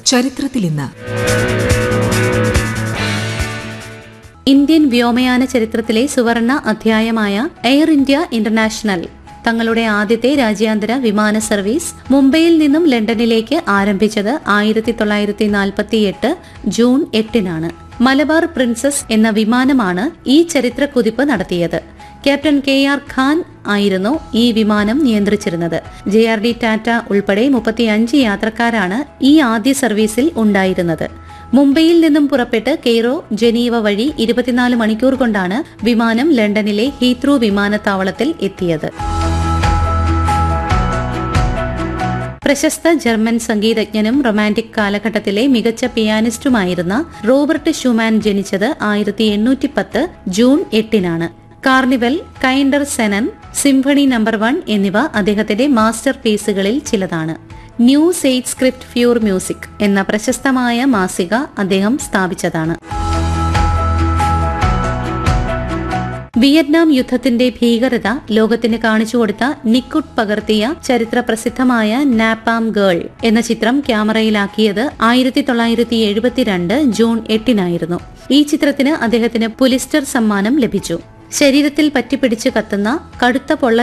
ചരിത്രത്തിൽ ഇന്ന് ഇന്ത്യൻ വ്യോമയാന ചരിത്രത്തിലെ സുവർണ അധ്യായമായ എയർ ഇന്ത്യ ഇന്റർനാഷണൽ തങ്ങളുടെ ആദ്യത്തെ രാജ്യാന്തര വിമാന സർവീസ് മുംബൈയിൽ നിന്നും ലണ്ടനിലേക്ക് ആരംഭിച്ചത് ആയിരത്തി തൊള്ളായിരത്തി നാൽപ്പത്തി എട്ട് ജൂൺ എട്ടിനാണ് മലബാർ പ്രിൻസസ് എന്ന വിമാനമാണ് ഈ ചരിത്ര കുതിപ്പ് നടത്തിയത് ക്യാപ്റ്റൻ കെ ആർ ഖാൻ ആയിരുന്നു ഈ വിമാനം നിയന്ത്രിച്ചിരുന്നത് ജെ ആർ ഡി ടാറ്റ ഉൾപ്പെടെ മുപ്പത്തിയഞ്ച് യാത്രക്കാരാണ് ഈ ആദ്യ സർവീസിൽ ഉണ്ടായിരുന്നത് മുംബൈയിൽ നിന്നും പുറപ്പെട്ട് കെയ്റോ ജനീവ വഴി ഇരുപത്തിനാല് മണിക്കൂർ കൊണ്ടാണ് വിമാനം ലണ്ടനിലെ ഹീത്രൂ വിമാനത്താവളത്തിൽ എത്തിയത് പ്രശസ്ത ജർമ്മൻ സംഗീതജ്ഞനും റൊമാന്റിക് കാലഘട്ടത്തിലെ മികച്ച പിയാനിസ്റ്റുമായിരുന്ന റോബർട്ട് ഷുമാൻ ജനിച്ചത് ആയിരത്തി എണ്ണൂറ്റി പത്ത് ജൂൺ എട്ടിനാണ് carnival Kinderszenen symphony number one എന്നിവ അദ്ദേഹത്തിന്റെ മാസ്റ്റർ പീസുകളിൽ ചിലതാണ് Neue Zeitschrift für Musik എന്ന പ്രശസ്തമായ മാസിക അദ്ദേഹം സ്ഥാപിച്ചതാണ് വിയറ്റ്നാം യുദ്ധത്തിന്റെ ഭീകരത ലോകത്തിന് കാണിച്ചുകൊടുത്ത നിക്കുട്ട് പകർത്തിയ ചരിത്ര പ്രസിദ്ധമായ നാപ്പാം ഗേൾ എന്ന ചിത്രം ക്യാമറയിലാക്കിയത് ആയിരത്തി തൊള്ളായിരത്തി എഴുപത്തിരണ്ട് ജൂൺ എട്ടിനായിരുന്നു ഈ ചിത്രത്തിന് അദ്ദേഹത്തിന് പുലിസ്റ്റർ സമ്മാനം ലഭിച്ചു ശരീരത്തിൽ പറ്റിപ്പിടിച്ച് കത്തുന്ന കടുത്ത പൊള്ള